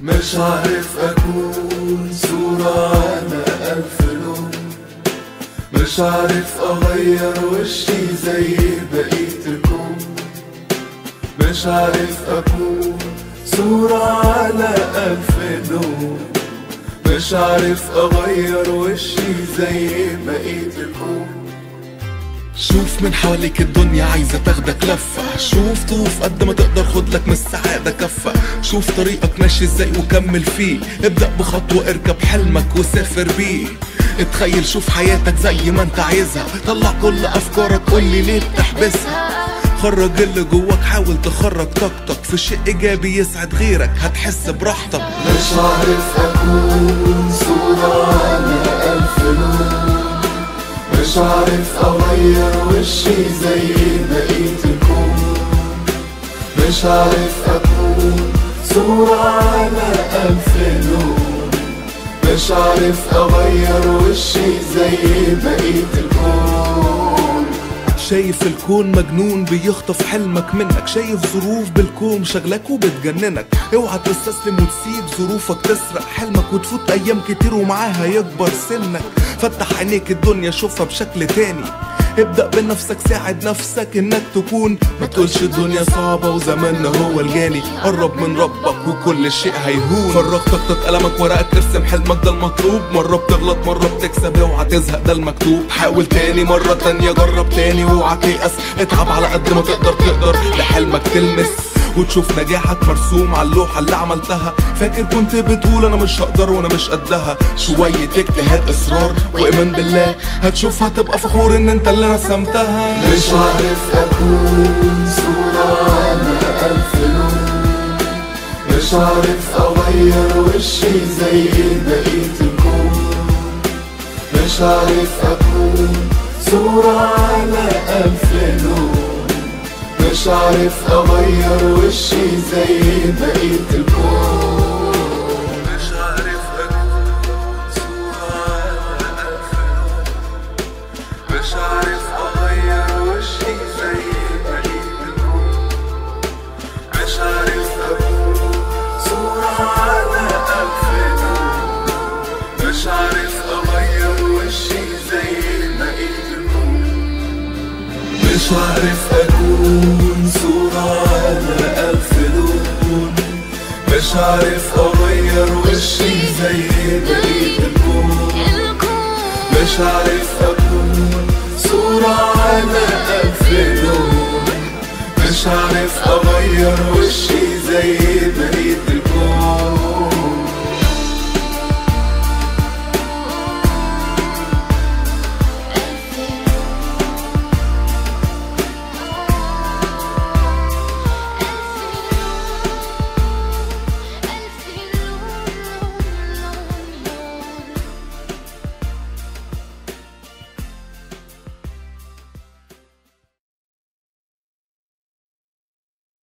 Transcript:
مش عارف أكون صورة على ألف لون مش عارف أغير وشي زي بقية الكون مش عارف أكون صورة على ألف لون مش عارف أغير وشي زي بقية الكون شوف من حواليك الدنيا عايزة تاخدك لفة شوف طوف قد ما تقدر خد لك من السعادة كفة شوف طريقك ماشي ازاي وكمل فيه ابدأ بخطوة اركب حلمك وسافر بيه اتخيل شوف حياتك زي ما انت عايزها طلع كل افكارك قولي ليه بتحبسها خرج اللي جواك حاول تخرج طاقتك في شيء ايجابي يسعد غيرك هتحس براحتك مش عارف أكون صورة على ألف لون مش عارف أغير وشي زي بقية الكون مش عارف أكون صورة على ألف لون مش عارف أغير وشي زي بقية الكون شايف الكون مجنون بيخطف حلمك منك شايف ظروف بالكوم شغلك وبتجننك اوعى تستسلم وتسيب ظروفك تسرق حلمك وتفوت ايام كتير ومعاها يكبر سنك فتح عينيك الدنيا شوفها بشكل تاني ابدأ بنفسك ساعد نفسك انك تكون ما تقولش الدنيا صعبة وزماننا هو الجاني قرب من ربك وكل شيء هيهون فرغ طاقتك قلمك ورقك ارسم حلمك ده المطلوب مرة بتغلط مرة بتكسب اوعى تزهق ده المكتوب حاول تاني مرة تانية جرب تاني واوعى تيأس اتعب على قد ما تقدر تقدر لحلمك تلمس وتشوف نجاحك مرسوم على اللوحة اللي عملتها فاكر كنت بتقول انا مش هقدر وانا مش قدها شوية اجتهاد اصرار وايمان بالله هتشوف هتبقى فخور ان انت اللي رسمتها مش عارف أكون صورة على ألف لون مش عارف أغير وشي زي بقية الكون مش عارف أكون صورة على ألف لون مش عارف أغير وشي زي بقية الكون مش عارف أكون صورة على ألف لون مش عارف أغير وشي زي بقية الكون مش عارف أكون صورة على ألف لون مش عارف أغير وشي زي بقية الكون مش عارف أكون صورة على ألف لون مش عارف أغير وشي زي بقية الكون مش عارف أكون صورة على ألف لون مش عارف أغير وشي زي